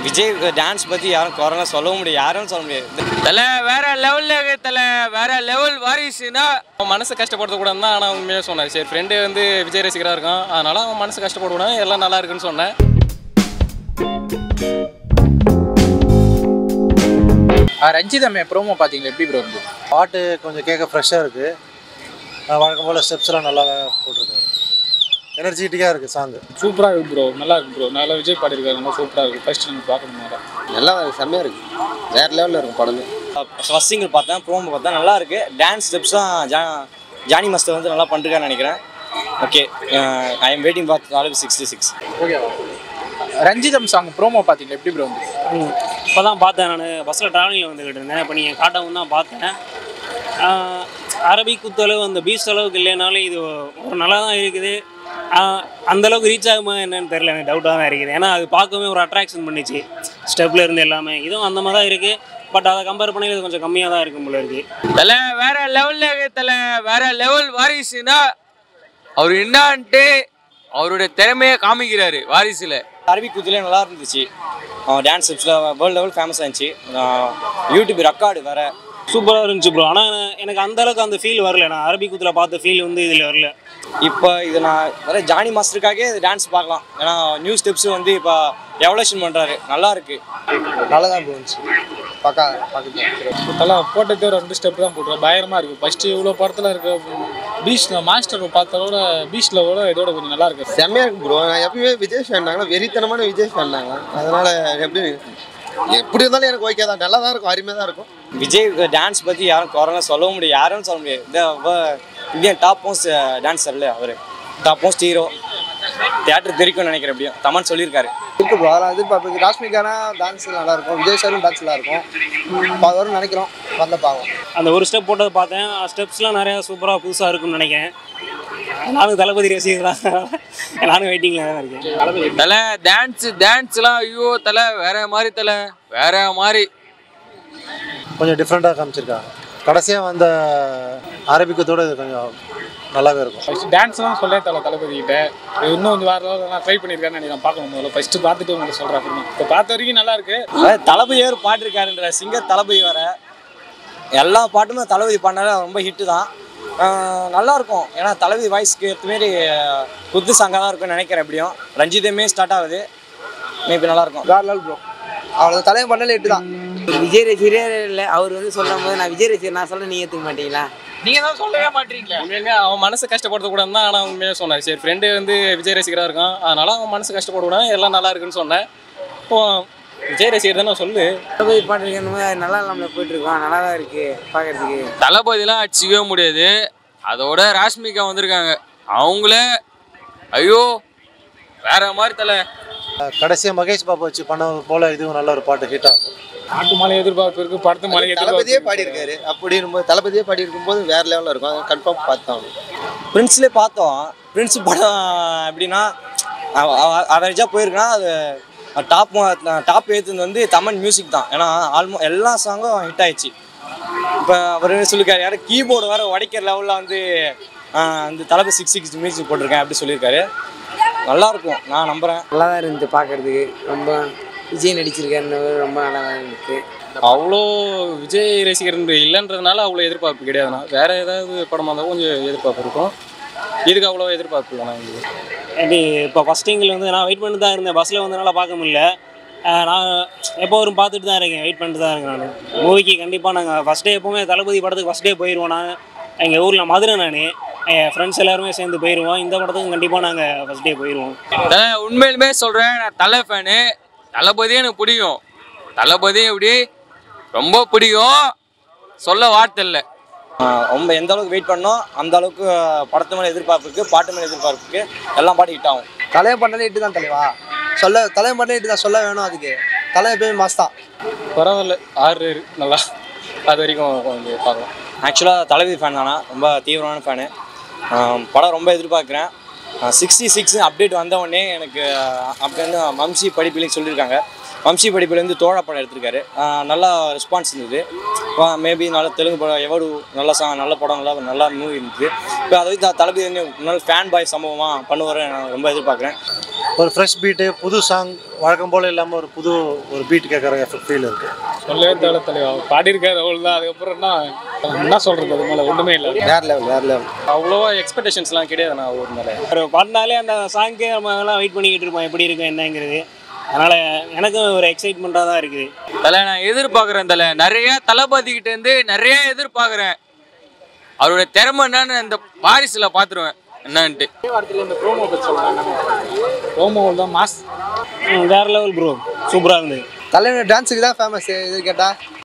Vijay dance பற்றி யாரும் குறைலாம் சொல்லவும் முடியாது யாரும் சொல்ல முடியாது தலை வேற லெவலில் இருக்கு தலை வேற லெவல் வாரிசுனா அவன் மனசு கஷ்டப்படுத்தக்கூடாது தான் ஆனால் உண்மையாக சொன்னேன் சரி ஃப்ரெண்டு வந்து விஜய் ரசிகராக இருக்கான் அதனால அவன் மனசு கஷ்டப்படக்கூடாது எல்லாம் நல்லா இருக்குன்னு சொன்னேன் ரஞ்சித் அம்மையா ப்ரோமோ பார்த்தீங்களா எப்படி ப்ரோ இருந்து பாட்டு கொஞ்சம் கேட்க ஃப்ரெஷ்ஷாக இருக்குது வழக்கம் போல் ஸ்டெப்ஸ்லாம் நல்லா போட்டிருக்காரு எனர்ஜெட்டிக்காக இருக்குது சாங்கு சூப்பராக இருக்கு ப்ரோ நல்லா இருக்கு ப்ரோ நல்லா விஜய் பாடியிருக்காரு நல்லா சூப்பராக இருக்கு ஃபர்ஸ்ட் நம்ம பார்க்கணும் மேலே நல்லா செம்மையாக இருக்குது வேறு லெவலில் இருக்கும் படமே ஃபர்ஸ்ட் சிங்கிள் பார்த்தேன் ப்ரோமோ பார்த்தேன் நல்லா இருக்கு டான்ஸ் ஸ்டெப்ஸ் தான் ஜா ஜானி மாஸ்டர் வந்து நல்லா பண்ணிருக்கான்னு நினைக்கிறேன் okay I am waiting for already sixty six ஓகேவா ரஞ்சிதம் சாங் ப்ரோமோ பார்த்தீங்களா எப்படி ப்ரோ வந்து இப்போ தான் பார்த்தேன் நான் பஸ்ஸில் ட்ராவலிங்கில் வந்துக்கிட்டு இருந்தேன் இப்போ நீங்கள் காட்டவும் தான் பார்த்தேன் ஆஹ் அரபிக் குத்தளவு அந்த பீச் அளவுக்கு இல்லைனாலும் இது ஒரு நல்லா தான் இருக்குது ஆஹ் அந்த அளவுக்கு ரீச் ஆகுமா என்னன்னு தெரியல எனக்கு டவுட்டாக தான் இருக்குது ஏன்னா அது பார்க்கவே ஒரு அட்ராக்ஷன் பண்ணிச்சு ஸ்டெப்பில் இருந்து எல்லாமே இதுவும் அந்த மாதிரி தான் இருக்குது பட் அதை கம்பேர் பண்ணி இது கொஞ்சம் கம்மியாக தான் இருக்கும் போல இருக்குது தலை வேற லெவலில் இருக்கு தலை வேற லெவல் வாரிசுனா அவர் என்னான்ட்டு அவருடைய திறமையை காமிக்கிறாரு வாரிசுல அரபி குத்துலேயே நல்லா இருந்துச்சு டான்ஸ் ஸ்டெப்ஸில் வேர்ல்டு லெவல் ஃபேமஸ் ஆச்சு யூடியூப் ரெக்கார்டு வேற சூப்பராக இருந்துச்சு ப்ரோ ஆனால் எனக்கு அந்த அளவுக்கு அந்த ஃபீல் வரல நான் அரபிக் குத்தில் பார்த்த ஃபீல் வந்து இதில் வரல இப்போ இது நான் வர ஜானி மாஸ்டருக்காகவே டான்ஸ் பார்க்கலாம் ஏன்னா நியூ ஸ்டெப்ஸ் வந்து இப்போ எவலேஷன் பண்ணுறாரு நல்லா இருக்கு நல்லா தான் போச்சு பக்கா பக்கத்து தலை போட்டதே ஒரு ரெண்டு ஸ்டெப் தான் போட்டுருவோம் பயங்கரமாக இருக்குது ஃபஸ்ட்டு இவ்வளோ படத்தில் இருக்க பீச் மாஸ்டர் பார்த்ததோட பீச்சில் கூட இதோட கொஞ்சம் நல்லா இருக்கு செம்மையாக இருக்கும் ப்ரோ நான் எப்பயுமே விஜய் ஃபேன் நாங்களா வெறித்தனமான விஜய் ஃபேன் நாங்களா அதனால் எப்படி எப்படி இருந்தாலும் எனக்கு ஓகே தான் நல்லா தான் இருக்கும் அருமையாக தான் இருக்கும் விஜய் டான்ஸ் பற்றி யாரும் குறைலாம் சொல்லவும் முடியாது யாரும் சொல்ல முடியாது இந்த வ- இந்தியன் டாப் மோஸ்ட் டான்ஸர்ல அவர் டாப் மோஸ்ட் ஹீரோ தியேட்டர் தெரிக்கும்னு நினைக்கிறேன் எப்படியும் தமன் சொல்லியிருக்காரு இருக்கு ப்ரோ அதெல்லாம் எதிர்பார்ப்பு ராஷ்மிகானா டான்ஸ் நல்லா இருக்கும் விஜய் சாரும் டான்ஸ் நல்லா இருக்கும் வரும்னு நினைக்கிறோம் வரல பாவம் அந்த ஒரு ஸ்டெப் போட்டதை பார்த்தேன் ஸ்டெப்ஸ்லாம் நிறையா சூப்பராக புதுசாக இருக்கும்னு நினைக்கிறேன் நானும் தளபதி ரசிகர்களாக நானும் வெயிட்டிங்கில் தான் இருக்கேன் தலை டான்ஸ் டான்ஸ்லாம் ஐயோ தலை வேற மாதிரி தலை வேற மாதிரி கொஞ்சம் டிஃப்ரெண்ட்டாக காமிச்சிருக்காங்க கடைசியாக வந்த அரபிக்கத்தோட இது கொஞ்சம் நல்லாவே இருக்கும் ஃபஸ்ட்டு டான்ஸ் தான் சொல்ல தலை தளபதி கிட்ட இன்னும் வந்து வேறு லெவலில் நான் ட்ரை பண்ணியிருக்கேன்னு நினைக்கிறேன் பார்க்கணும் முதல்ல ஃபஸ்ட்டு பார்த்துட்டு உங்களுக்கு சொல்கிறேன் அப்புறமா இப்போ பார்த்த வரைக்கும் நல்லா இருக்கு அதாவது தளபதி வேறு பாட்டிருக்காருன்ற சிங்கர் தளபதி வர எல்லா பாட்டுமே தளபதி பண்ணால ரொம்ப ஹிட்டு தான் ஆஹ் நல்லா இருக்கும் ஏன்னா தளபதி வாய்ஸ்க்கு ஏற்ற மாரி குத்து சாங்காக தான் இருக்கும்னு நினைக்கிறேன் எப்படியும் ரஞ்சிதமே ஸ்டார்ட் ஆகுது மேபி நல்லா இருக்கும் வேறு லெவல் ப்ரோ அவ்வளோ தலைவன் பண்ணல எட்டு தான் விஜய் ரசிகரே இல்லை அவர் வந்து சொல்லும் போது நான் விஜய் ரசிகர் நான் சொல்ல நீ ஏற்றுக்க மாட்டீங்களா நீங்கள் தான் சொல்லவே மாட்டீங்களே உண்மையுமே அவன் மனசு கஷ்டப்படுத்தக்கூடாது தான் ஆனால் உண்மையாக சொன்னேன் சரி ஃப்ரெண்டு வந்து விஜய் ரசிகராக இருக்கான் அதனால அவன் மனசு கஷ்டப்படக்கூடாது எல்லாம் நல்லா இருக்குன்னு சொன்னேன் இப்போ விஜய் ரசிகர் தானே சொல்லு தளபதி பாட்டு போது நல்லா நம்மள போயிட்டு இருக்கோம் நல்லா தான் இருக்கு பார்க்கறதுக்கு தளபதிலாம் அடிச்சிக்கவே முடியாது அதோட ராஷ்மிகா வந்திருக்காங்க அவங்களே ஐயோ வேற மாதிரி தலை கடைசியாக மகேஷ் பாபு வச்சு பண்ண போல் இதுவும் நல்ல ஒரு பாட்டு ஹிட் ஆகும் நாட்டு மலை எதிர்பார்ப்பு இருக்கு படத்து மலை தளபதியே எதிர்பார்ப்பு பாடியிருக்காரு அப்படி இருக்கும்போது தளபதியே பாடியிருக்கும் போது வேறு லெவலில் இருக்கும் அதை கன்ஃபார்ம் பார்த்தோம் பிரின்ஸ்லேயே பார்த்தோம் பிரின்ஸ் படம் எப்படின்னா அவரேஜாக போயிருக்குன்னா அது டாப் டாப் ஏற்றுனது வந்து தமன் மியூசிக் தான் ஏன்னா ஆல்மோ எல்லா சாங்கும் ஹிட் ஆயிடுச்சு இப்போ அவர் சொல்லியிருக்காரு யாரும் கீபோர்டு வேறு உடைக்கிற லெவலில் வந்து ஆஹ், அந்த தளபதி சிக்ஸ் சிக்ஸ் மியூசிக் போட்டிருக்கேன் அப்படி சொல்லியிருக்காரு நல்லா இருக்கும் நான் நம்புகிறேன் நல்லா தான் இருந்துச்சு பார்க்கறதுக்கு ரொம்ப விஜய் நடிச்சிருக்காருன்னு ரொம்ப நல்லா தான் இருந்துச்சு அவ்வளோ விஜய் ரசிகர் இல்லைன்றதுனால அவ்வளோ எதிர்பார்ப்பு கிடையாதுண்ணா வேற ஏதாவது படமாக இருந்தால் கொஞ்சம் எதிர்பார்ப்பு இருக்கும் இதுக்கு அவ்வளோ எதிர்பார்ப்பு இல்லைண்ணா இது எப்படி இப்போ ஃபஸ்ட் சிங்கிள் வந்து நான் வெயிட் பண்ணிட்டு தான் இருந்தேன் பஸ்ஸில் வந்தனால பார்க்க முடியல ஆஹ் நான் எப்போ வரும் பார்த்துட்டு தான் இருக்கேன் வெயிட் பண்ணிட்டு தான் இருக்கேன் நான் மூவிக்கு கண்டிப்பாக நாங்கள் ஃபஸ்ட் டே எப்போவுமே தளபதி படத்துக்கு ஃபஸ்ட் டே போயிடுவோம் நான் எங்கள் ஊரில் மதுரை நான் என் ஃப்ரெண்ட்ஸ் எல்லாருமே சேர்ந்து போயிடுவோம் இந்த படத்துக்கு கண்டிப்பாக நாங்கள் ஃபஸ்ட் டே போயிடுவோம் தலை உண்மையிலுமே சொல்கிறேன் நான் தலை ஃபேனு தளபதியும் எனக்கு பிடிக்கும் தளபதி எப்படி ரொம்ப பிடிக்கும் சொல்ல வார்த்தை இல்லை ஆஹ், ரொம்ப எந்த அளவுக்கு வெயிட் பண்ணோம் அந்த அளவுக்கு படத்து மேலே எதிர்பார்ப்புக்கு பாட்டு மேலே எதிர்பார்ப்புக்கு எல்லாம் பாட்டு ஹிட் ஆகும் தலைவன் பண்ணல எட்டு தான் தலைவா சொல்ல தலைவன் பண்ணல எட்டு தான் சொல்ல வேணும் அதுக்கு தலைவன் எப்பயுமே மாஸ் தான் பரவாயில்ல ஆறு நல்லா அது வரைக்கும் கொஞ்சம் பார்க்கலாம் ஆக்சுவலாக தளபதி ஃபேன் தானா ரொம்ப தீவிரமான ஃபேனு படம் ரொம்ப எதிர்பார்க்குறேன் சிக்ஸ்டி சிக்ஸ் அப்டேட் வந்த உடனே எனக்கு அப்படி வந்து வம்சி படிப்பிலையும் சொல்லியிருக்காங்க வம்சி படிப்பிலேருந்து தோழா படம் எடுத்திருக்காரு ஆஹ் நல்லா ரெஸ்பான்ஸ் இருந்தது மேபி நல்ல தெலுங்கு படம் எவ்வளோ நல்ல சா நல்ல படம் நல்லா நல்லா மூவி இருந்தது இப்போ அதை வச்சு நான் தளபதி வந்து நல்ல ஃபேன் பாய் சம்பவமாக பண்ணுவார் நான் ரொம்ப எதிர்பார்க்குறேன் ஒரு ஃப்ரெஷ் பீட்டு புது சாங் வழக்கம் போல் இல்லாமல் ஒரு புது ஒரு பீட் கேட்குற ஃபீல் இருக்குது சொல்லவே தேவை தலைவா பாடியிருக்காரு அவ்வளோதான் அதுக்கப்புறம் என்ன என்ன சொல்கிறது அது மேலே ஒன்றுமே இல்லை வேற லெவல் வேற லெவல் அவ்வளோவா எக்ஸ்பெக்டேஷன்ஸ்லாம் கிடையாது நான் ஒரு மேலே ஒரு பாடினாலே அந்த சாங்க்கு நம்ம எல்லாம் வெயிட் பண்ணிக்கிட்டு இருப்போம் எப்படி இருக்கும் என்னங்கிறது அதனால் எனக்கும் ஒரு எக்ஸைட்மெண்ட்டாக தான் இருக்குது தலை நான் எதிர்பார்க்குறேன் தலை நிறைய தளபதி கிட்ட இருந்து நிறைய எதிர்பார்க்குறேன் அவருடைய திறமை என்னன்னு இந்த வாரிசில் பார்த்துருவேன் என்னன்ட்டு ரோமோவில் தான் மாஸ் ம், வேற லெவல் ப்ரோ சூப்பராக இருந்தது தலைவன் டான்ஸுக்கு தான் ஃபேமஸ் இது கேட்டா